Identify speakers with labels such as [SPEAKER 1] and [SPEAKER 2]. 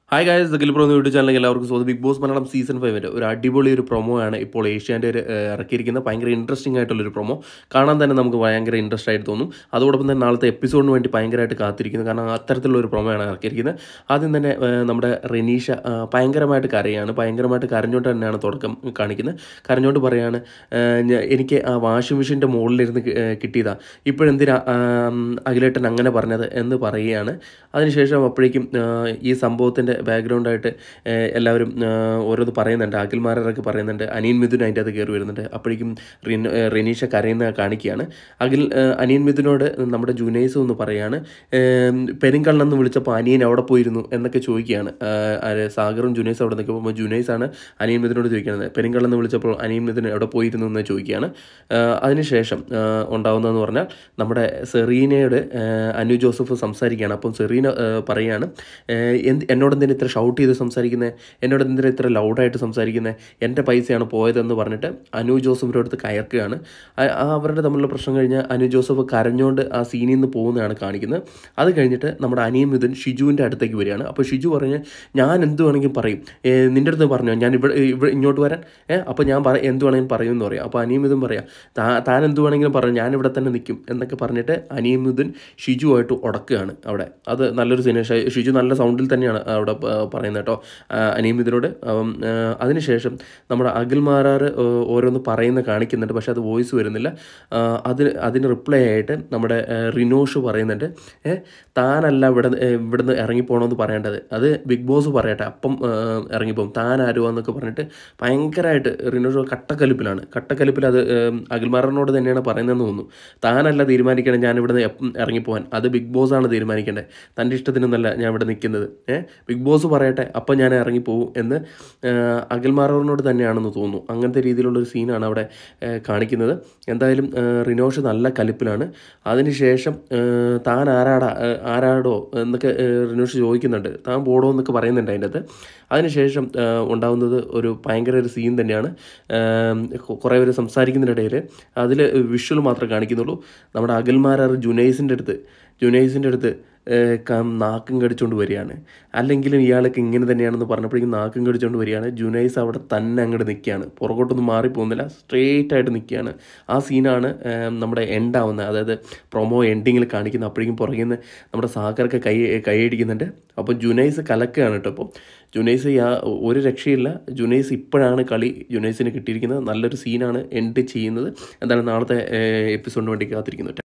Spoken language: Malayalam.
[SPEAKER 1] ഹായ് ഗായസ് ദ ഗിൽപ്രോ യൂട്യൂബ് ചാനലിൽ എല്ലാവർക്കും സ്വാഗതം ബിഗ് ബോസ് മലയാളം സീസൺ ഫൈവിൻ്റെ ഒരു അടിപൊളി ഒരു പ്രൊമോ ആണ് ഇപ്പോൾ ഏഷ്യാൻ്റെ ഒരു ഏഹ്, ഇറക്കിയിരിക്കുന്ന ഭയങ്കര ഇൻട്രസ്റ്റിംഗ് ആയിട്ടുള്ളൊരു പ്രൊമോ കാണാൻ തന്നെ നമുക്ക് ഭയങ്കര ഇൻട്രസ്റ്റ് ആയിട്ട് തോന്നും അതോടൊപ്പം തന്നെ നാളത്തെ എപ്പിസോഡിന് വേണ്ടി ഭയങ്കരമായിട്ട് കാത്തിരിക്കുന്നു കാരണം അത്തരത്തിലുള്ള ഒരു പ്രൊമോ ആണ് ഇറക്കിയിരിക്കുന്നത് ആദ്യം തന്നെ ഏഹ്, നമ്മുടെ റെനീഷ ഏഹ്, ഭയങ്കരമായിട്ട് കരയാണ് ഭയങ്കരമായിട്ട് കരഞ്ഞുകൊണ്ട് തന്നെയാണ് തുടക്കം കാണിക്കുന്നത് കരഞ്ഞുകൊണ്ട് പറയാണ് ഏഹ്, ഞ- എനിക്ക് ആ വാഷിംഗ് മെഷീൻ്റെ മുകളിലിരുന്ന് കി- ഏഹ്, കിട്ടിയതാ ഇപ്പോഴെന്തിനാ ആം, അഖിലേട്ടൻ അങ്ങനെ പറഞ്ഞത് എന്ന് പറയുകയാണ് അതിനുശേഷം അപ്പോഴേക്കും ഏഹ്, ഈ സംഭവത്തിൻ്റെ ബാക്ക്ഗ്രൗണ്ടായിട്ട് ഏഹ്, എല്ലാവരും ഏഹ്, ഓരോന്ന് പറയുന്നുണ്ട് അഖിൽമാരൊക്കെ പറയുന്നുണ്ട് അനിയൻ മിഥുൻ അതിൻ്റെ അത് കയറി വരുന്നുണ്ട് അപ്പോഴേക്കും റിൻ- ഏഹ്, റെനീഷ കരയുന്ന കാണിക്കുകയാണ് അഖിൽ ഏഹ്, അനിയൻ മിഥുനോട് നമ്മുടെ ജുനൈസ് ഒന്ന് പറയാണ് ഏഹ്, പെരുങ്കള്ളെന്ന് വിളിച്ചപ്പോൾ അനിയൻ അവിടെ പോയിരുന്നു എന്നൊക്കെ ചോദിക്കുകയാണ് ഏഹ്, ആര് സാഗറും ജുനൈസ് അവിടെ നിൽക്കുമ്പോൾ ജുനൈസ് ആണ് അനിയൻ മിഥുനോട് ചോദിക്കുന്നത് പെരുങ്കള്ളെന്ന് വിളിച്ചപ്പോൾ അനിയൻ മിഥുൻ എവിടെ പോയിരുന്നു എന്ന് ചോദിക്കുകയാണ് ഏഹ്, അതിനുശേഷം ഏഹ്, ഉണ്ടാവുന്നതെന്ന് പറഞ്ഞാൽ നമ്മുടെ സെറീനയോട് ഏഹ്, അനു ജോസഫ് സംസാരിക്കുകയാണ് അപ്പം സെറീന ഏഹ്, പറയാണ് ഏഹ്, എന്ത് എന്നോട് എന്തിനാ ഇത്ര ഷൗട്ട് ചെയ്ത് സംസാരിക്കുന്നത് എന്നോട് എന്തിനാ ഇത്ര ലൗഡായിട്ട് സംസാരിക്കുന്നത് എൻ്റെ പൈസയാണ് പോയതെന്ന് പറഞ്ഞിട്ട് അനു ജോസഫിൻ്റെ അടുത്ത് കയർക്കുകയാണ് ആ- ആ അവരുടെ തമ്മിലുള്ള പ്രശ്നം കഴിഞ്ഞ് അനു ജോസഫ് കരഞ്ഞുകൊണ്ട് ആ സീനിൽ നിന്ന് പോകുന്നതാണ് കാണിക്കുന്നത് അത് കഴിഞ്ഞിട്ട് നമ്മുടെ അനിയൻ മിഥുൻ ഷിജുവിൻ്റെ അടുത്തേക്ക് വരികയാണ് അപ്പോൾ ഷിജു പറഞ്ഞ് ഞാൻ എന്ത് വേണമെങ്കിലും പറയും ഏ, നിൻ്റെ അടുത്ത് പറഞ്ഞോ ഞാൻ ഇവിടെ ഇവിടെ ഇങ്ങോട്ട് വരാൻ ഏ അപ്പോൾ ഞാൻ പറ എന്ത് വേണമെങ്കിലും പറയുമെന്ന് പറയാം അപ്പോൾ അനിയൻ മിഥുൻ പറയാം താ താൻ എന്ത് വേണമെങ്കിലും പറഞ്ഞു ഞാൻ ഇവിടെ തന്നെ നിൽക്കും എന്നൊക്കെ പറഞ്ഞിട്ട് അനിയൻ മിഥുൻ ഷിജുവായിട്ട് ഉടക്കുകയാണ് അവിടെ അത് നല്ലൊരു സീന ഷിജു നല്ല സൗണ്ടിൽ തന്നെയാണ് അവിടെ പ- പറയുന്നത് കേട്ടോ ആ, അനിയൻ മിഥുനോട് അപ്പം, ആ, അതിനുശേഷം നമ്മുടെ അഖിൽമാരാർ ഓരോന്ന് പറയുന്ന കാണിക്കുന്നുണ്ട് പക്ഷേ അത് വോയിസ് വരുന്നില്ല ആ, അതിന് അതിന് റിപ്ലൈ ആയിട്ട് നമ്മുടെ ആ, റിനോഷ് പറയുന്നുണ്ട് ഏ താനല്ല ഇവിടെ ഇവിടുന്ന് ഇറങ്ങിപ്പോണമെന്ന് പറയേണ്ടത് അത് ബിഗ് ബോസ് പറയട്ടെ അപ്പം ആ, ഇറങ്ങിപ്പോകും താൻ ആരുവാ എന്നൊക്കെ പറഞ്ഞിട്ട് ഭയങ്കരമായിട്ട് റിനോഷ് കട്ടക്കലിപ്പിലാണ് കട്ടക്കലിപ്പിൽ അത് ഉം, അഖിൽമാറിനോട് തന്നെയാണ് പറയുന്നതെന്ന് തോന്നുന്നു താനല്ല തീരുമാനിക്കണം ഞാൻ ഇവിടുന്ന് എപ്പം ഇറങ്ങിപ്പോവാൻ അത് ബിഗ് ബോസ് ആണ് തീരുമാനിക്കേണ്ടത് തൻ്റെ ഇഷ്ടത്തിനൊന്നല്ല ഞാൻ ഇവിടെ നിൽക്കുന്നത് ഏഹ് ബിഗ് ബോസ് പറയട്ടെ അപ്പം ഞാൻ ഇറങ്ങിപ്പോവും എന്ന് ഏഹ്, അഖിൽമാറവറിനോട് തന്നെയാണെന്ന് തോന്നുന്നു അങ്ങനത്തെ രീതിയിലുള്ളൊരു സീനാണ് അവിടെ ഏഹ്, കാണിക്കുന്നത് എന്തായാലും ഏഹ്, റിനോഷ് നല്ല കലിപ്പിലാണ് അതിനുശേഷം ഏഹ്, താൻ ആരാടാ ഏഹ്, ആരാടോ എന്നൊക്കെ ഏഹ്, റിനോഷ് ചോദിക്കുന്നുണ്ട് താൻ പോടോ എന്നൊക്കെ പറയുന്നുണ്ട് അതിൻ്റെ അകത്ത് അതിനുശേഷം ഏഹ്, ഉണ്ടാവുന്നത് ഒരു ഭയങ്കര ഒരു സീൻ തന്നെയാണ് ഏഹ്, കൊ- കുറേ പേര് സംസാരിക്കുന്നതിനിടയിൽ അതിൽ വിഷ്വൽ മാത്രമേ കാണിക്കുന്നുള്ളൂ നമ്മുടെ അഖിൽമാരാർ ജുനൈസിൻ്റെ അടുത്ത് ജുനൈസിൻ്റെ അടുത്ത് ഏഹ്, കം- നാക്കും കടിച്ചുകൊണ്ട് വരികയാണ് അല്ലെങ്കിലും ഇയാൾക്ക് ഇങ്ങനെ തന്നെയാണെന്ന് പറഞ്ഞപ്പോഴേക്കും നാക്കും കടിച്ചുകൊണ്ട് വരികയാണ് ജുനൈസ് അവിടെ തന്നെ അങ്ങോട്ട് നിൽക്കുകയാണ് പുറകോട്ടൊന്നും മാറിപ്പോകുന്നില്ല സ്ട്രെയിറ്റ് ആയിട്ട് നിൽക്കുകയാണ് ആ സീനാണ് ഏഹ്, നമ്മുടെ എൻഡ് ആവുന്നത് അതായത് പ്രൊമോ എൻഡിങ്ങിൽ കാണിക്കുന്നത് അപ്പോഴേക്കും പുറകിൽ നിന്ന് നമ്മുടെ സാഗറൊക്കെ കൈ കൈയടിക്കുന്നുണ്ട് അപ്പോൾ ജുനൈസ് കലക്കുകയാണ് കേട്ടോ അപ്പോൾ ജുനൈസ് യാ ഒരു രക്ഷയില്ല ജുനൈസ് ഇപ്പോഴാണ് കളി ജുനൈസിന് കിട്ടിയിരിക്കുന്നത് നല്ലൊരു സീനാണ് എൻഡ് ചെയ്യുന്നത് എന്താണ് നാളത്തെ എപ്പിസോഡിന് വേണ്ടി കാത്തിരിക്കുന്നത്